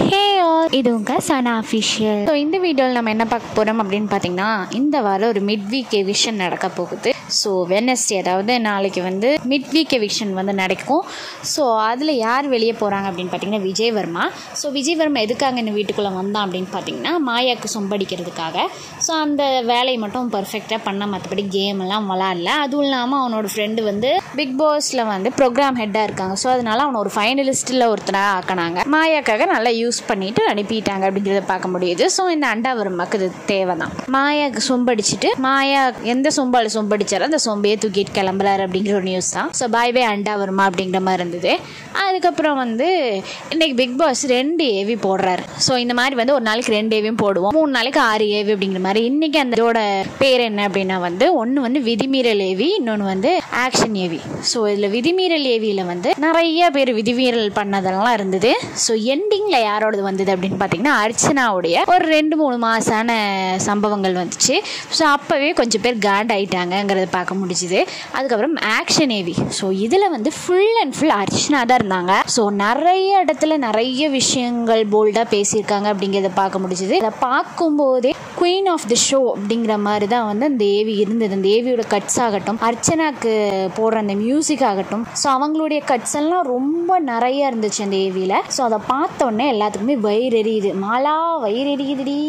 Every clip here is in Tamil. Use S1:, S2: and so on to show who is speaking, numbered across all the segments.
S1: ஹே ஆல் இது உங்கள் சனா அஃபிஷியல் ஸோ இந்த வீடியோவில் நம்ம என்ன பார்க்க போகிறோம் அப்படின்னு பார்த்தீங்கன்னா இந்த வாரம் ஒரு மிட் வீக் எவிஷன் நடக்க போகுது ஸோ வெனஸ்டே அதாவது நாளைக்கு வந்து மிட் வீக் எவிஷன் வந்து நடக்கும் ஸோ அதில் யார் வெளியே போகிறாங்க அப்படின்னு பார்த்தீங்கன்னா விஜய் வர்மா ஸோ விஜய் வர்மா எதுக்காக இந்த வீட்டுக்குள்ளே வந்தான் அப்படின்னு பார்த்தீங்கன்னா மாயாவுக்கு சொம்படிக்கிறதுக்காக ஸோ அந்த வேலையை மட்டும் பர்ஃபெக்டாக பண்ண மற்றபடி கேம் எல்லாம் விளாடல அதுவும் இல்லாமல் அவனோட ஃப்ரெண்டு வந்து பிக் பாஸில் வந்து ப்ரோக்ராம் ஹெட்டாக இருக்காங்க ஸோ அதனால அவனை ஒரு ஃபைனலிஸ்ட்டில் ஒருத்தனாக ஆக்கினாங்க மாயாக்காக நல்லா யூஸ் பண்ணிட்டு அனுப்பிட்டாங்க அப்படிங்கிறத பார்க்க முடியுது ஸோ இந்த அண்டாவரமாக்கு இது தேவை தான் மாயாவுக்கு சொம்படிச்சிட்டு மாயா எந்த சொம்பால் சொம்படிச்சாரோ அந்த சொம்பையே தூக்கிட்டு கிளம்புறாரு அப்படிங்கிற ஒரு நியூஸ் தான் ஸோ பாய் பை அண்டாவரமா அப்படிங்கிற மாதிரி இருந்தது அதுக்கப்புறம் வந்து இன்னைக்கு பிக் பாஸ் ரெண்டு ஏவி போடுறாரு ஸோ இந்த மாதிரி வந்து ஒரு நாளைக்கு ரெண்டு ஏவியும் போடுவோம் மூணு நாளைக்கு ஆறு ஏவி அப்படிங்கிற மாதிரி இன்னைக்கு அந்த இதோட பேர் என்ன அப்படின்னா வந்து ஒன்று வந்து விதிமீறல் ஏவி இன்னொன்று வந்து ஆக்ஷன் ஏவி ஸோ இதில் விதிமீறல் ஏவியில் வந்து நிறைய பேர் விதிமீறல் பண்ணதெல்லாம் இருந்தது ஸோ எண்டிங்கில் யாரோடது வந்தது அப்படின்னு பார்த்தீங்கன்னா அர்ச்சனாவுடைய ஒரு ரெண்டு மூணு மாசான சம்பவங்கள் வந்துச்சு ஸோ அப்போவே கொஞ்சம் பேர் காண்ட் ஆயிட்டாங்கங்கிறத பார்க்க முடிஞ்சுது அதுக்கப்புறம் ஆக்ஷன் ஏவி ஸோ இதில் வந்து ஃபுல் அண்ட் ஃபுல் அர்ச்சனா தான் இருந்தாங்க ஸோ நிறைய இடத்துல நிறைய விஷயங்கள் போல்டாக பேசியிருக்காங்க அப்படிங்கிறத பார்க்க முடிஞ்சுது அதை பார்க்கும்போதே குயின் ஆஃப் தி ஷோ அப்படிங்கிற மாதிரி தான் வந்து அந்த ஏவி இருந்தது அந்த ஏவியோட கட்ஸ் ஆகட்டும் அர்ச்சனாக்கு போடுற அந்த மியூசிக் ஆகட்டும் ஸோ அவங்களுடைய கட்ஸ் எல்லாம் ரொம்ப நிறைய இருந்துச்சு அந்த ஏவியில் ஸோ அதை பார்த்த உடனே எல்லாத்துக்குமே வயிறு எரியுது மாலா வயிறு எரியுதுடி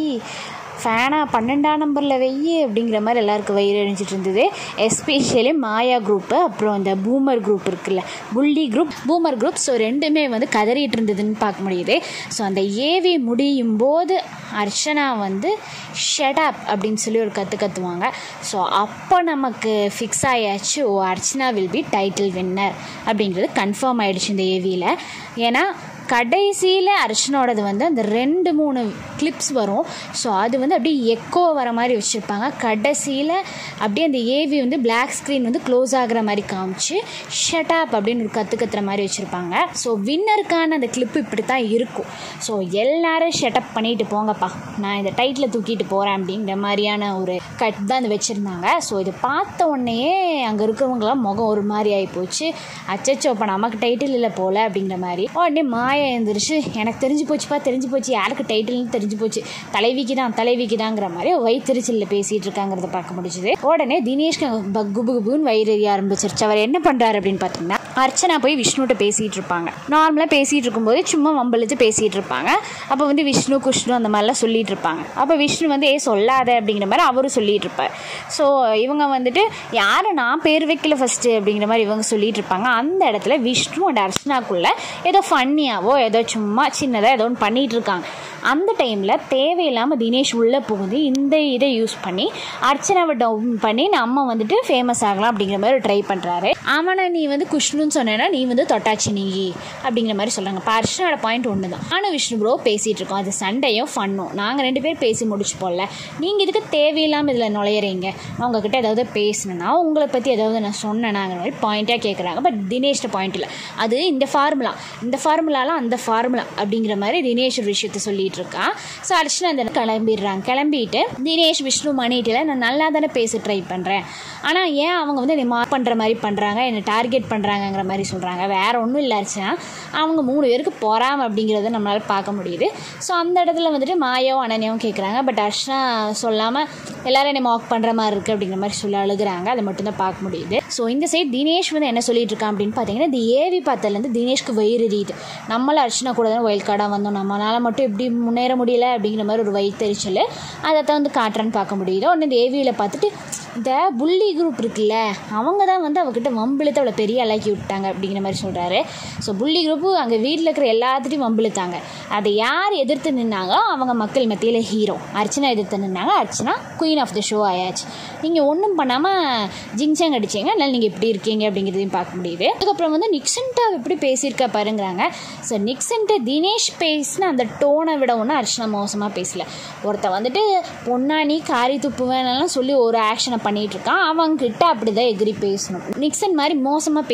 S1: ஃபேனாக பன்னெண்டாம் நம்பரில் வெய்யு அப்படிங்கிற மாதிரி எல்லாருக்கும் வயிறு எரிஞ்சிட்டு இருந்தது எஸ்பெஷலி மாயா குரூப்பு அப்புறம் இந்த பூமர் குரூப் இருக்குல்ல புள்ளி குரூப் பூமர் குரூப் ஸோ ரெண்டுமே வந்து கதறிட்டு இருந்ததுன்னு பார்க்க முடியுது ஸோ அந்த ஏவி முடியும் போது அர்ச்சனா வந்து ஷெடாப் அப்படின்னு சொல்லி ஒரு கற்று கற்றுவாங்க ஸோ அப்போ நமக்கு ஃபிக்ஸ் ஆயாச்சு oh Archana will be title winner அப்படிங்கிறது கன்ஃபார்ம் ஆயிடுச்சு இந்த ஏவியில் ஏன்னா கடைசியில் அர்ச்சனோடது வந்து அந்த ரெண்டு மூணு கிளிப்ஸ் வரும் ஸோ அது வந்து அப்படியே எக்கோ வர மாதிரி வச்சுருப்பாங்க கடைசியில் அப்படியே அந்த ஏவி வந்து பிளாக் ஸ்க்ரீன் வந்து க்ளோஸ் ஆகிற மாதிரி காமிச்சு ஷட்டாப் அப்படின்னு ஒரு கற்று கத்துற மாதிரி வச்சுருப்பாங்க ஸோ வின்னருக்கான அந்த கிளிப் இப்படி தான் இருக்கும் ஸோ எல்லாரும் ஷட்டப் பண்ணிட்டு போங்கப்பா நான் இந்த டைட்டில் தூக்கிட்டு போகிறேன் அப்படிங்கிற மாதிரியான ஒரு கட் தான் இது வச்சுருந்தாங்க ஸோ இது பார்த்த உடனேயே அங்கே இருக்கிறவங்களாம் முகம் ஒரு மாதிரி ஆகி போச்சு அச்சச்சோ இப்போ நமக்கு டைட்டில் இல்லை போல அப்படிங்கிற மாதிரி உடனே மாயா எழுந்திரிச்சு எனக்கு தெரிஞ்சு போச்சுப்பா தெரிஞ்சு போச்சு யாருக்கு டைட்டில்னு தெரிஞ்சு போச்சு தலைவிக்கு தான் தலைவிக்கு தாங்கிற மாதிரி வயிற்றுச்சலில் பேசிகிட்டு இருக்காங்கிறத பார்க்க முடிஞ்சுது உடனே தினேஷ்க்கு பக் குபு குபுன்னு வயிறு எரிய ஆரம்பிச்சிருச்சு அவர் என்ன பண்ணுறாரு அப்படின்னு பார்த்தீங்கன்னா அர்ச்சனா போய் விஷ்ணுகிட்ட பேசிகிட்டு இருப்பாங்க நார்மலாக பேசிகிட்டு இருக்கும்போது சும்மா வம்பளித்து பேசிகிட்டு இருப்பாங்க அப்போ வந்து விஷ்ணு குஷ்ணு அந்த மாதிரிலாம் சொல்லிட்டு இருப்பாங்க அப்போ விஷ்ணு வந்து ஏ சொல்லாத அப்படிங்கிற மாதிரி அவரும் சொல்லிட்டு இருப்பார் ஸோ இவங்க வந்துட்டு யாரை நான் பேர் வைக்கல ஃபஸ்ட்டு அப்படிங்கிற மாதிரி இவங்க சொல்லிட்டு இருப்பாங்க அந்த இடத்துல விஷ்ணு அண்ட் அர்ச்சனாக்குள்ள ஏதோ ஃபன்னியாவோ ஏதோ சும்மா சின்னதாக ஏதோ ஒன்று பண்ணிகிட்டு இருக்காங்க அந்த டைமில் தேவையில்லாமல் தினேஷ் உள்ளே புகுந்து இந்த இதை யூஸ் பண்ணி அர்ச்சனாவை டவுன் பண்ணி நம்ம வந்துட்டு ஃபேமஸ் ஆகலாம் அப்படிங்கிற மாதிரி ட்ரை பண்ணுறாரு ஆமாண்ணா நீ வந்து குஷ்ணுன்னு சொன்னேன்னா நீ வந்து தொட்டாச்சி நீ அப்படிங்கிற மாதிரி சொல்கிறாங்க இப்போ அர்ச்சனோட பாயிண்ட் ஒன்று தான் ஆனால் விஷ்ணு ப்ரோ பேசிகிட்டு இருக்கோம் அது சண்டையும் ஃபன்னும் நாங்கள் ரெண்டு பேர் பேசி முடிச்சு போடல நீங்கள் இதுக்கு தேவையில்லாமல் இதில் நுழையிறீங்க நான் உங்ககிட்ட ஏதாவது பேசினேன்னா உங்களை பற்றி ஏதாவது நான் சொன்னேனாங்கிற மாதிரி பாயிண்ட்டாக கேட்குறாங்க பட் தினேஷ்ட பாயிண்ட் இல்லை அது இந்த ஃபார்முலா இந்த ஃபார்முலாலாம் அந்த ஃபார்முலா அப்படிங்கிற மாதிரி தினேஷ் ஒரு விஷயத்த சொல்லிட்டு இருக்கான் ஸோ அர்ச்சனா அந்த கிளம்பிடுறாங்க கிளம்பிட்டு தினேஷ் விஷ்ணு மணிட்டில் நான் நல்லா தானே பேச ட்ரை பண்ணுறேன் ஆனால் ஏன் அவங்க வந்து என்னை மார்க் பண்ணுற மாதிரி பண்ணுறாங்க என்னை டார்கெட் பண்ணுறாங்கங்கிற மாதிரி சொல்கிறாங்க வேறு ஒன்றும் இல்லை அர்ச்சனா அவங்க மூணு பேருக்கு போகிறாம அப்படிங்கிறத நம்மளால் பார்க்க முடியுது ஸோ அந்த இடத்துல வந்துட்டு மாயாவும் அனன்யாவும் கேட்குறாங்க பட் அர்ச்சனா சொல்லாமல் எல்லாரும் என்னை மார்க் பண்ணுற மாதிரி இருக்குது அப்படிங்கிற மாதிரி சொல்லி அழுகுறாங்க அதை மட்டும்தான் பார்க்க முடியுது ஸோ இந்த சைட் தினேஷ் வந்து என்ன சொல்லிட்டு இருக்கான் அப்படின்னு பார்த்தீங்கன்னா இந்த ஏவி பார்த்ததுலேருந்து தினேஷ்க்கு வயிறு எரியுது நம்மளால் அர்ச்சனா கூட தான் ஒயில் கார்டாக வந்தோம் நம்மளால் மட்டும் எப்படி முன்னேற முடியல அப்படிங்கிற மாதிரி ஒரு வயிற்றுச்சல் அதை தான் வந்து காட்டுறான்னு பார்க்க முடியுது உடனே இந்த ஏவியில் பார்த்துட்டு இந்த புள்ளி குரூப் இருக்குல்ல அவங்க தான் வந்து அவகிட்ட வம்பிழுத்து அவளை பெரிய அலாக்கி விட்டாங்க அப்படிங்கிற மாதிரி சொல்கிறாரு ஸோ புள்ளி குரூப்பு அங்கே வீட்டில் இருக்கிற எல்லாத்துட்டையும் வம்பிழுத்தாங்க அதை யார் எதிர்த்து நின்னாங்களோ அவங்க மக்கள் மத்தியில் ஹீரோ அர்ச்சனா எதிர்த்து நின்னாங்க Archana queen of the show ஆயாச்சு நீங்கள் ஒன்றும் பண்ணாமல் ஜிங்சாங் அடிச்சிங்க அதனால் நீங்கள் எப்படி இருக்கீங்க அப்படிங்கிறதையும் பார்க்க முடியுது அதுக்கப்புறம் வந்து நிக்சன்ட்ட எப்படி பேசியிருக்கா பாருங்கிறாங்க ஸோ நிக்சன்ட்ட தினேஷ் பேசின அந்த டோனை விட ஒன்று அர்ச்சனா மோசமாக பேசல ஒருத்த வந்துட்டு பொன்னானி காரி துப்புவேனெல்லாம் சொல்லி ஒரு ஆக்ஷனை பண்ணிகிட்டு இருக்கான் அவங்கக்கிட்ட அப்படி தான் எகிரி பேசணும் நிக்சன் மாதிரி மோசமாக பேசுகிறவன்ட்டு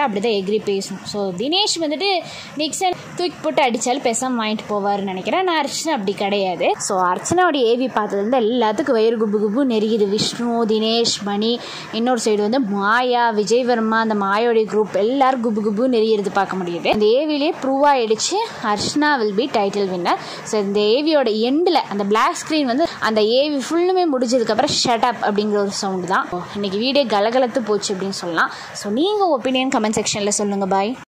S1: அப்படி தான் எக்ரி பேசணும் ஸோ தினேஷ் வந்துட்டு நிக்சன் தூக்கி போட்டு அடித்தாலும் பேசாமல் வாங்கிட்டு போவார்னு நினைக்கிறேன் நான் அர்ச்சனா அப்படி கிடையாது ஸோ அர்ச்சனாவோட ஏவி பார்த்ததுலேருந்து எல்லாத்துக்கும் வயிறு குபு குபு நெருகிது விஷ்ணு தினேஷ் மணி இன்னொரு சைடு வந்து மாயா விஜய்வர்மா அந்த மாயோடைய குரூப் எல்லாரும் குபு குபு நெருகிறது பார்க்க முடியுது இந்த ஏவிலே ப்ரூவ் ஆயிடுச்சு Archana will be title winner so இந்த ஏவியோட எண்டில் அந்த பிளாக் ஸ்க்ரீன் வந்து அந்த ஏவி ஃபுல்லுமே முடிஞ்சதுக்கப்புறம் ஷட் அப் அப்படிங்கிற ஒரு சவுண்டு தான் இன்னைக்கு வீடியோ கலகலத்து போச்சு அப்படின்னு சொல்லலாம் ஸோ நீங்கள் ஒப்பீனியன் கமெண்ட் செக்ஷனில் சொல்லுங்கள் பாய்